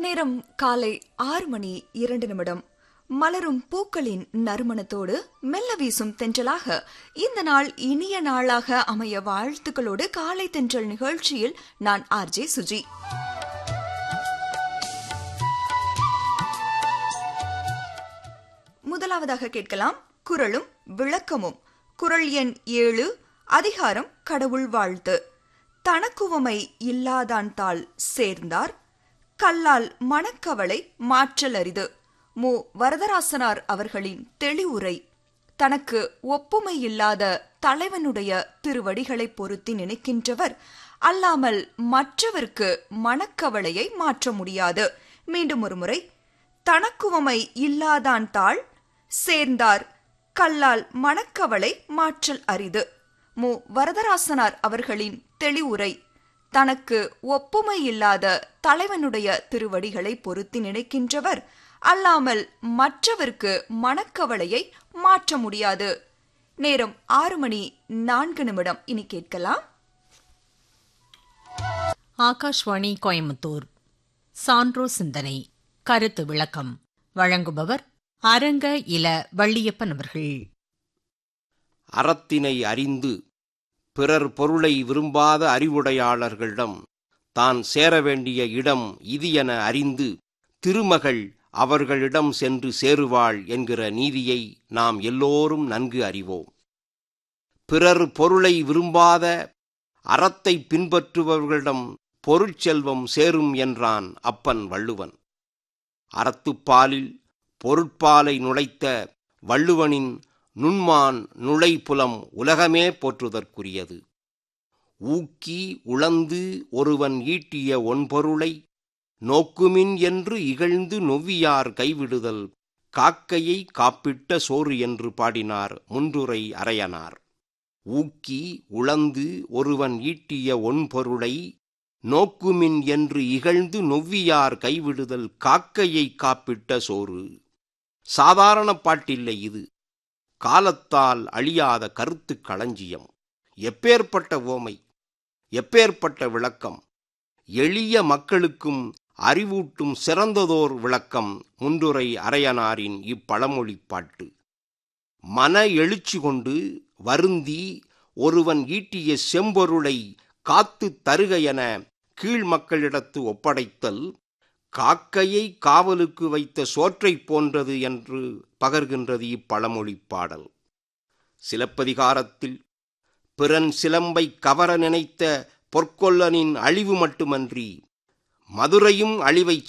நேரம் காலை ஆறு மணி இரண்டு நிமிடம் மலரும் பூக்களின் நறுமணத்தோடு மெல்ல வீசும் தென்றலாக இந்த நாள் இனிய நாளாக அமைய வாழ்த்துக்களோடு காலை தென்றல் நிகழ்ச்சியில் நான் ஆர்ஜே சுஜி முதலாவதாக கேட்கலாம் குரலும் விளக்கமும் குரல் எண் ஏழு அதிகாரம் கடவுள் வாழ்த்து தனக்குவமை இல்லாதான் தாள் சேர்ந்தார் கல்லால் மனக்கவலை மாற்றல் அரிது மு வரதராசனார் அவர்களின் தெளிவுரை தனக்கு ஒப்புமை இல்லாத தலைவனுடைய திருவடிகளை பொருத்தி நினைக்கின்றவர் அல்லாமல் மற்றவர்க்கு மனக்கவலையை மாற்ற முடியாது மீண்டும் ஒருமுறை தனக்குவமை இல்லாதான் தாள் சேர்ந்தார் கல்லால் மனக்கவலை மாற்றல் அரிது மு வரதராசனார் அவர்களின் தெளிவுரை தனக்கு ஒப்புமை இல்லாத தலைவனுடைய திருவடிகளை பொருத்தி நினைக்கின்றவர் அல்லாமல் மற்றவர்க்கு மனக்கவலையை மாற்ற முடியாது நேரம் ஆறு மணி நான்கு நிமிடம் இனி கேட்கலாம் ஆகாஷ்வாணி கோயம்புத்தூர் சான்றோ சிந்தனை கருத்து விளக்கம் வழங்குபவர் அரங்க இல வள்ளியப்பன் அவர்கள் அறத்தினை அறிந்து பிறர் பொருளை விரும்பாத அறிவுடையாளர்களிடம் தான் சேர வேண்டிய இடம் இது என அறிந்து திருமகள் அவர்களிடம் சென்று சேருவாள் என்கிற நீதியை நாம் எல்லோரும் நன்கு அறிவோம் பிறர் பொருளை விரும்பாத அறத்தை பின்பற்றுபவர்களிடம் பொருட்செல்வம் சேரும் என்றான் அப்பன் வள்ளுவன் அறத்துப்பாலில் பொருட்பாலை நுழைத்த வள்ளுவனின் நுண்மான் நுழைப்புலம் உலகமே போற்றுதற்குரியது ஊக்கி உளந்து ஒருவன் ஈட்டிய ஒன்பொருளை நோக்குமின் என்று இகழ்ந்து நொவ்வியார் கைவிடுதல் காக்கையை காப்பிட்ட சோறு என்று பாடினார் முன்றுரை அரையனார் ஊக்கி உளந்து ஒருவன் ஈட்டிய ஒன்பொருளை நோக்குமின் என்று இகழ்ந்து நொவ்வியார் கைவிடுதல் காக்கையை காப்பிட்ட சோறு சாதாரண பாட்டில்லை இது காலத்தால் அழியாத கருத்து களஞ்சியம் எப்பேற்பட்ட ஓமை எப்பேற்பட்ட விளக்கம் எளிய மக்களுக்கும் அறிவூட்டும் சிறந்ததோர் விளக்கம் முன்றுரை அரையனாரின் இப்பழமொழி பாட்டு மன எழுச்சி கொண்டு வருந்தி ஒருவன் ஈட்டிய செம்பொருளை காத்து தருக என கீழ் மக்களிடத்து ஒப்படைத்தல் காக்கையை காவலுக்கு வைத்த சோற்றைப் போன்றது என்று பகர்கின்றது இப்பழமொழி பாடல் சிலப்பதிகாரத்தில் பிறன் சிலம்பை கவர நினைத்த பொற்கொல்லனின் அழிவு மட்டுமன்றி மதுரையும் அழிவைச்